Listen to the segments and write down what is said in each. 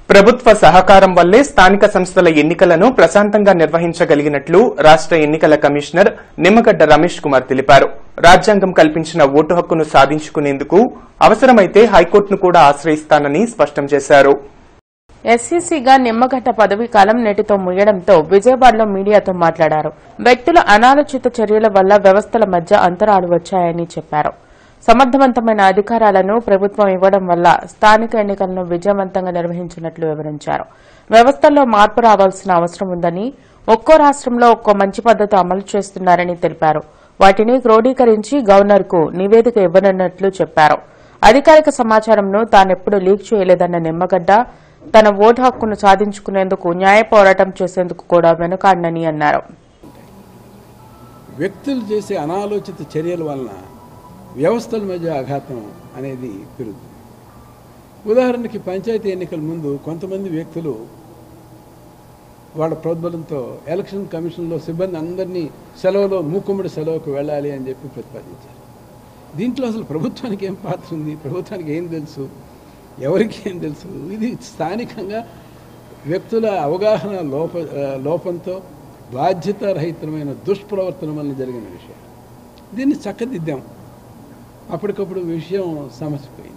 ప్రభుత్వ సహకారం వల్లే స్థానిక సంస్థల ఎన్నికలను ప్రశాంతంగా నిర్వహించగలిగినట్లు రాష్ట ఎన్నికల కమిషనర్ నిమ్మగడ్డ రమేష్ కుమార్ తెలిపారు రాజ్యాంగం కల్పించిన ఓటు హక్కును సాధించుకునేందుకు అవసరమైతే హైకోర్టును కూడా ఆశ్రయిస్తానని స్పష్టం చేశారు ఎస్సీసీగా నిమ్మగడ్డ పదవీ కాలం నేటితో ముగియడంతో విజయవాడలో మీడియాతో మాట్లాడారు వ్యక్తుల అనాలోచిత చర్యల వల్ల వ్యవస్థల మధ్య అంతరాలు వచ్చాయని చెప్పారు సమర్థవంతమైన అధికారాలను ప్రభుత్వం ఇవ్వడం వల్ల స్థానిక ఎన్నికలను విజయవంతంగా నిర్వహించినట్లు వివరించారు వ్యవస్థల్లో మార్పు రావాల్సిన అవసరం ఉందని ఒక్కో రాష్ట్రంలో ఒక్కో మంచి పద్దతి అమలు చేస్తున్నారని తెలిపారు వాటిని క్రోడీకరించి గవర్నర్కు నివేదిక ఇవ్వనున్నట్లు చెప్పారు అధికారిక సమాచారంను తానెప్పుడు లీక్ చేయలేదన్న నిమ్మగడ్డ తన ఓటు హక్కును సాధించుకునేందుకు న్యాయ పోరాటం చేసేందుకు కూడా వెనుకాడనని అన్నారు వ్యక్తులు చేసే అనాలోచిత చర్యల వలన వ్యవస్థల మధ్య ఆఘాతం అనేది పెరుగుతుంది ఉదాహరణకి పంచాయతీ ఎన్నికల ముందు కొంతమంది వ్యక్తులు వాళ్ళ ప్రోద్బలంతో ఎలక్షన్ కమిషన్లో సిబ్బంది అందరినీ సెలవులో మూకుమ్మడి సెలవుకు వెళ్ళాలి అని చెప్పి ప్రతిపాదించారు దీంట్లో అసలు ప్రభుత్వానికి ఏం పాత్ర ఉంది ప్రభుత్వానికి ఏం తెలుసు ఎవరికి ఏం తెలుసు ఇది స్థానికంగా వ్యక్తుల అవగాహన లోప ఆ, లోపంతో బాధ్యతారహితమైన దుష్ప్రవర్తన వలన జరిగిన విషయం దీన్ని చక్కదిద్దాం అప్పటికప్పుడు విషయం సమసిపోయింది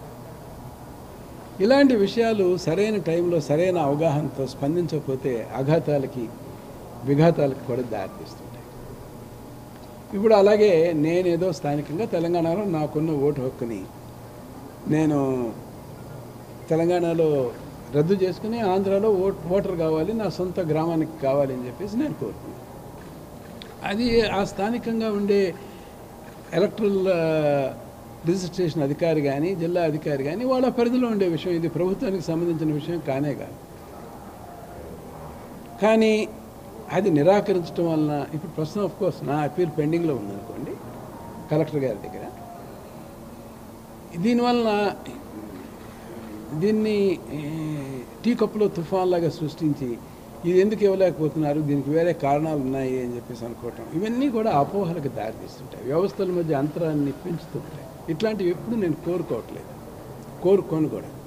ఇలాంటి విషయాలు సరైన టైంలో సరైన అవగాహనతో స్పందించకపోతే ఆఘాతాలకి విఘాతాలకి కూడా దారితీస్తుంటాయి ఇప్పుడు అలాగే నేనేదో స్థానికంగా తెలంగాణలో నాకున్న ఓటు హక్కుని నేను తెలంగాణలో రద్దు చేసుకుని ఆంధ్రాలో ఓట్ ఓటర్ కావాలి నా సొంత గ్రామానికి కావాలి అని చెప్పేసి నేను కోరుకున్నాను అది ఆ స్థానికంగా ఉండే ఎలక్ట్రల్ రిజిస్ట్రేషన్ అధికారి కానీ జిల్లా అధికారి కానీ వాళ్ళ పరిధిలో ఉండే విషయం ఇది ప్రభుత్వానికి సంబంధించిన విషయం కానే కాదు కానీ అది నిరాకరించడం వలన ఇప్పుడు ప్రస్తుతం ఆఫ్ కోర్స్ నా అపీల్ పెండింగ్లో ఉందనుకోండి కలెక్టర్ గారి దగ్గర దీనివలన దీన్ని ఏ, టీ కప్పులో తుఫాన్ లాగా సృష్టించి ఇది ఎందుకు ఇవ్వలేకపోతున్నారు దీనికి వేరే కారణాలు ఉన్నాయి అని చెప్పేసి అనుకోవటం ఇవన్నీ కూడా అపోహలకు దారితీస్తుంటాయి వ్యవస్థల మధ్య అంతరాన్ని పెంచుతుంటాయి ఇట్లాంటివి ఎప్పుడు నేను కోరుకోవట్లేదు కోరుకోను కూడా